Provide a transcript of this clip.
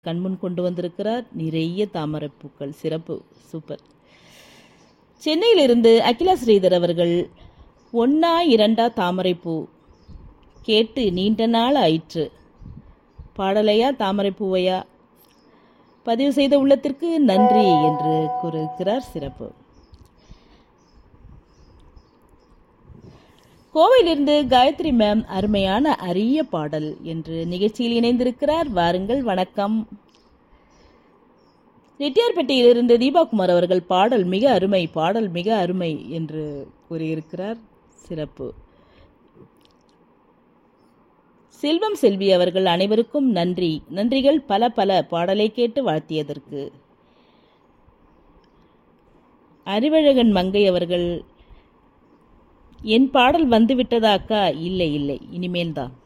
கண்முன் கொண்டு வந்திருக்கிறார் நிறைய தாமரைப்பூக்கள் சிறப்பு சூப்பர் சென்னையிலிருந்து அகிலா ஸ்ரீதர் அவர்கள் ஒன்னா இரண்டா தாமரைப்பூ கேட்டு நீண்ட நாள் ஆயிற்று பாடலையா தாமரைப்பூவையா பதிவு செய்த உள்ளத்திற்கு நன்றி என்று கூறுகிறார் சிறப்பு கோவையிலிருந்து காயத்ரி மேம் அருமையான அரிய பாடல் என்று நிகழ்ச்சியில் இணைந்திருக்கிறார் வாருங்கள் வணக்கம் ரெட்டியார்பேட்டையிலிருந்து தீபாகுமார் அவர்கள் பாடல் மிக அருமை பாடல் மிக அருமை என்று கூறியிருக்கிறார் சிறப்பு செல்வம் செல்வி அவர்கள் அனைவருக்கும் நன்றி நன்றிகள் பல பல பாடலை கேட்டு வாழ்த்தியதற்கு அறிவழகன் மங்கை அவர்கள் என் பாடல் வந்து விட்டதா அக்கா இல்லை இல்லை இனிமேல்தான்